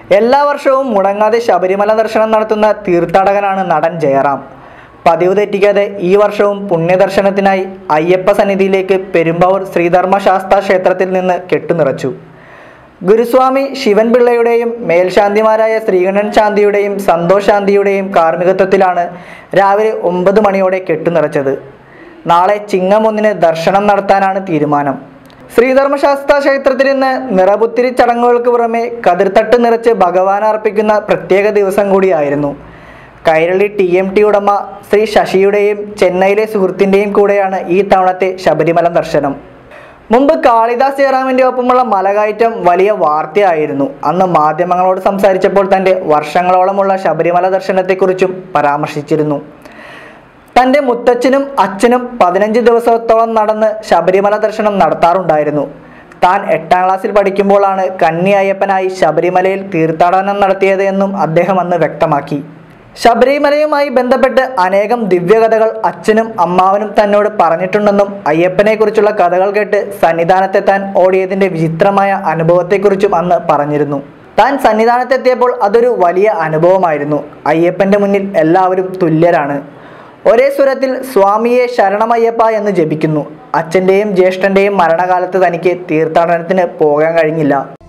എല്ലാ വർഷവും മുടങ്ങാതെ ശബരിമല ദർശനം നടത്തുന്ന തീർത്ഥാടകനാണ് നടൻ ജയറാം പതിവ് തെറ്റിക്കാതെ ഈ വർഷവും പുണ്യദർശനത്തിനായി അയ്യപ്പ സന്നിധിയിലേക്ക് പെരുമ്പാവൂർ ശ്രീധർമ്മ ശാസ്താ ക്ഷേത്രത്തിൽ നിന്ന് കെട്ടുനിറച്ചു ഗുരുസ്വാമി ശിവൻപിള്ളയുടെയും മേൽശാന്തിമാരായ ശ്രീകണ്ഠൻ ശാന്തിയുടെയും സന്തോഷ് ശാന്തിയുടെയും കാർമ്മികത്വത്തിലാണ് രാവിലെ ഒമ്പത് മണിയോടെ കെട്ടുനിറച്ചത് നാളെ ചിങ്ങം ഒന്നിന് ദർശനം നടത്താനാണ് തീരുമാനം ശ്രീധർമ്മശാസ്ത്ര ക്ഷേത്രത്തിൽ ഇന്ന് നിറപുത്തിരി ചടങ്ങുകൾക്ക് പുറമെ കതിർത്തട്ട് നിറച്ച് ഭഗവാൻ അർപ്പിക്കുന്ന പ്രത്യേക ദിവസം കൂടിയായിരുന്നു കൈരളി ടി എം ടി ഉടമ ശ്രീ ശശിയുടെയും ചെന്നൈയിലെ സുഹൃത്തിൻ്റെയും കൂടെയാണ് ഈ തവണത്തെ ശബരിമല ദർശനം മുമ്പ് കാളിദാസ് ജയറാമിൻ്റെ ഒപ്പമുള്ള മലകയറ്റം വലിയ വാർത്തയായിരുന്നു അന്ന് മാധ്യമങ്ങളോട് സംസാരിച്ചപ്പോൾ തൻ്റെ വർഷങ്ങളോളമുള്ള ശബരിമല ദർശനത്തെക്കുറിച്ചും പരാമർശിച്ചിരുന്നു തൻ്റെ മുത്തച്ഛനും അച്ഛനും പതിനഞ്ച് ദിവസത്തോളം നടന്ന് ശബരിമല ദർശനം നടത്താറുണ്ടായിരുന്നു താൻ എട്ടാം ക്ലാസ്സിൽ പഠിക്കുമ്പോഴാണ് കന്നി അയ്യപ്പനായി ശബരിമലയിൽ തീർത്ഥാടനം നടത്തിയത് എന്നും അദ്ദേഹം അന്ന് വ്യക്തമാക്കി ശബരിമലയുമായി ബന്ധപ്പെട്ട് അനേകം ദിവ്യകഥകൾ അച്ഛനും അമ്മാവനും തന്നോട് പറഞ്ഞിട്ടുണ്ടെന്നും അയ്യപ്പനെക്കുറിച്ചുള്ള കഥകൾ കേട്ട് സന്നിധാനത്തെത്താൻ ഓടിയതിൻ്റെ വിചിത്രമായ അനുഭവത്തെക്കുറിച്ചും അന്ന് പറഞ്ഞിരുന്നു താൻ സന്നിധാനത്തെത്തിയപ്പോൾ അതൊരു വലിയ അനുഭവമായിരുന്നു അയ്യപ്പൻ്റെ മുന്നിൽ എല്ലാവരും തുല്യരാണ് ഒരേ സ്വരത്തിൽ സ്വാമിയെ ശരണമയ്യപ്പ എന്ന് ജപിക്കുന്നു അച്ഛൻ്റെയും ജ്യേഷ്ഠൻ്റെയും മരണകാലത്ത് തനിക്ക് തീർത്ഥാടനത്തിന് പോകാൻ കഴിഞ്ഞില്ല